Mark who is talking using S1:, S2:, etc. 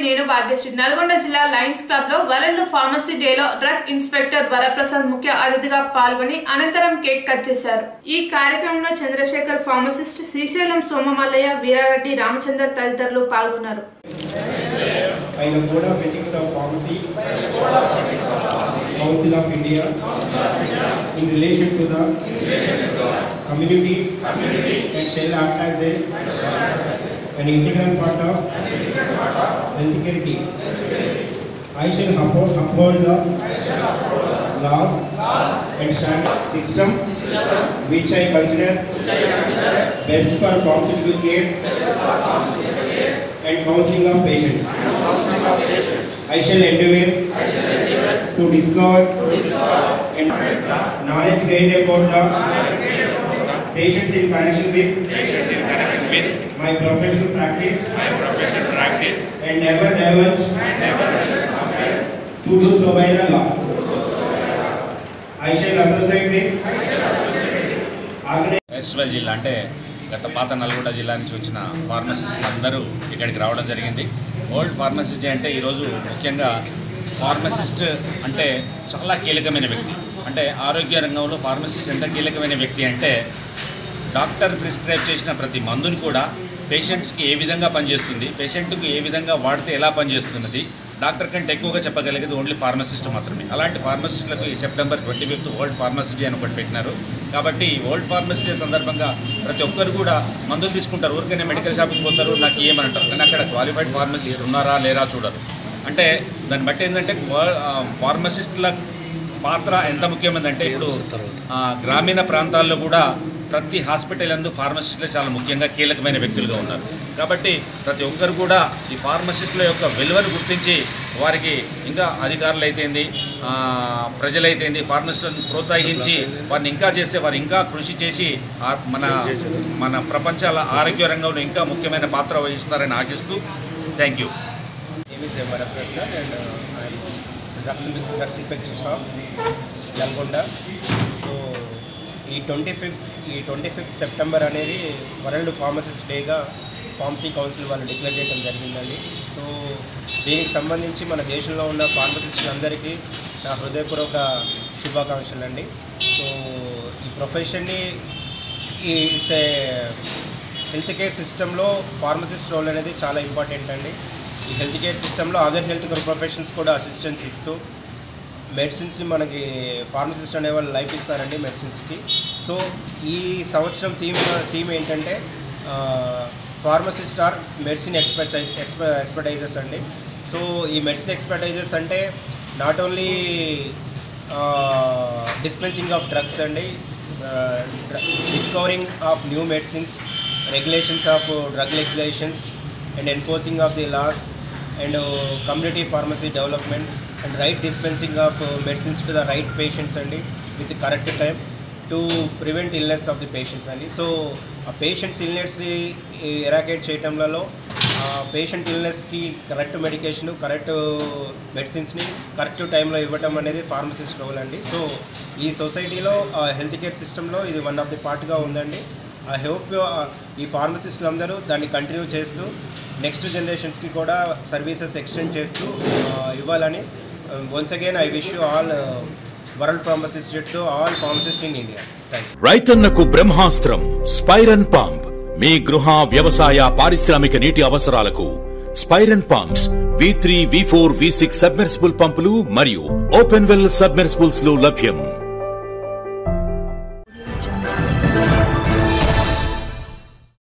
S1: నేను భాగ్యశ్రీ నల్గొండ జిల్లా Lions Club లో వరల్డ్ ఫార్మసీ డే లో డ్రగ్ ఇన్స్పెక్టర్ వరప్రసాద్ ముఖ్య అతిథిగా పాల్గొని అనంతరం కేక్ కట్ చేశారు ఈ కార్యక్రమంలో చంద్రశేఖర్ ఫార్మసిస్ట్ శ్రీశైలం సోమమల్లయ్య వీరారెడ్డి రామచందర్ తదితరులు పాల్గొన్నారు
S2: by the Code of Ethics of Pharmacy, Council of India, in relation to the community and shall act as a an integral part of healthcare team. I shall uphold, uphold the laws and standard system which I consider best for pharmaceutical care and counseling of patients. I shall endeavor to discover and knowledge gained about the patients in connection with my professional practice and never diverge to do so by the law. I shall associate with organizations
S3: వెస్ట్వల్ జిల్లా అంటే గత పాత నల్గొండ జిల్లా నుంచి వచ్చిన ఫార్మసిస్టులు అందరూ ఇక్కడికి రావడం జరిగింది ఓల్డ్ ఫార్మసిస్ట్ అంటే ఈరోజు ముఖ్యంగా ఫార్మసిస్ట్ అంటే చాలా కీలకమైన వ్యక్తి అంటే ఆరోగ్య రంగంలో ఫార్మసిస్ట్ ఎంత కీలకమైన వ్యక్తి అంటే డాక్టర్ ప్రిస్క్రైబ్ చేసిన ప్రతి మందుని కూడా పేషెంట్స్కి ఏ విధంగా పనిచేస్తుంది పేషెంట్కి ఏ విధంగా వాడితే ఎలా పనిచేస్తున్నది డాక్టర్ కంటే ఎక్కువగా చెప్పగలిగేది ఓన్లీ ఫార్మసిస్ట్ మాత్రమే అలాంటి ఫార్మసిస్టులకు ఈ September twenty fifth world pharmacy day అని ఒకటి పెట్టినారు కాబట్టి వరల్డ్ ఫార్మసీ డే సందర్భంగా ప్రతి ఒక్కరు కూడా మందులు తీసుకుంటారు ఊరికైనా మెడికల్ షాప్కి పోతారు నాకు ఏమని అంటారు కానీ అక్కడ క్వాలిఫైడ్ ఫార్మసిస్ట్ ఉన్నారా లేరా చూడరు అంటే దాన్ని బట్టి ఏంటంటే ఫార్మసిస్టుల పాత్ర ఎంత ముఖ్యమైనదంటే ఇప్పుడు ఆ, గ్రామీణ ప్రాంతాల్లో కూడా ప్రతి హాస్పిటల్ అందు ఫార్మసిస్టులు చాలా ముఖ్యంగా కీలకమైన వ్యక్తులుగా ఉన్నారు కాబట్టి ప్రతి ఒక్కరు కూడా ఈ ఫార్మసిస్టుల యొక్క విలువను గుర్తించి వారికి ఇంకా అధికారులు అయితేంది ఆ, ప్రజలైతేంది ఫార్మసిస్టులను ప్రోత్సహించి వారిని ఇంకా చేసే వారు ఇంకా కృషి చేసి ఆ- మన మన ప్రపంచాల ఆరోగ్య రంగంలో ఇంకా ముఖ్యమైన పాత్ర వహిస్తారని ఆశిస్తూ thank you
S2: name is Vara Prasad and uh, I'm drugs drugs inspector of Nalgonda so ఈ ట్వంటీ ఫిఫ్త్ ఈ ట్వంటీ ఫిఫ్త్ సెప్టెంబర్ అనేది వరల్డ్ ఫార్మసిస్ట్ డేగా ఫార్మసీ కౌన్సిల్ వాళ్ళు డిక్లేర్ చేయడం జరిగిందండి సో దీనికి సంబంధించి మన దేశంలో ఉన్న ఫార్మసిస్టులందరికీ నా హృదయపూర్వక శుభాకాంక్షలు అండి సో ఈ ప్రొఫెషన్ని ఈ ఇట్స్ ఏ హెల్త్ కేర్ సిస్టంలో ఫార్మసిస్ట్ రోల్ అనేది చాలా ఇంపార్టెంట్ అండి ఈ హెల్త్ కేర్ సిస్టంలో అదర్ హెల్త్ కేర్ ప్రొఫెషన్స్ కూడా అసిస్టెన్స్ ఇస్తూ మెడిసిన్స్ని మనకి ఫార్మసిస్ట్ అనే వాళ్ళు లైఫ్ ఇస్తారండి మెడిసిన్స్కి సో ఈ సంవత్సరం థీమ్ థీమ్ ఏంటంటే ఫార్మసిస్ట్ ఆర్ మెడిసిన్ ఎక్స్పర్ట్స్ ఎక్స్ప ఎక్స్పర్టైజెస్ అండి సో ఈ మెడిసిన్ ఎక్స్పర్టైజెస్ అంటే not only dispensing of drugs అండి discovering of new medicines regulations of drug regulations and enforcing of the laws and community pharmacy development and right dispensing of medicines to the right patients అండి with correct time to prevent illness of the patients అండి so ఆ patients ఇల్నెస్ని eradicate చేయటంలో patient ఇల్నెస్కి correct medication correct మెడిసిన్స్ని correct టైంలో ఇవ్వటం అనేది pharmacist role అండి సో ఈ సొసైటీలో హెల్త్ కేర్ సిస్టంలో ఇది వన్ ఆఫ్ ది పార్ట్గా ఉందండి ఐ హోప్ ఈ ఫార్మసిస్టులు అందరూ దాన్ని కంటిన్యూ చేస్తూ నెక్స్ట్ జనరేషన్స్కి కూడా సర్వీసెస్ ఎక్స్టెండ్ చేస్తూ uh, ఇవ్వాలని once again I wish you all world pharmacist to all pharmacist in India thank you
S4: రైతన్నకు బ్రహ్మాస్త్రం స్పైరన్ పంప్ మీ గృహ వ్యవసాయ పారిశ్రామిక నీటి అవసరాలకు స్పైరన్ pumps V three V four V six submersible పంపులు మరియు ఓపెన్ వెల్ సబ్మెర్సిబుల్స్ లో లభ్యం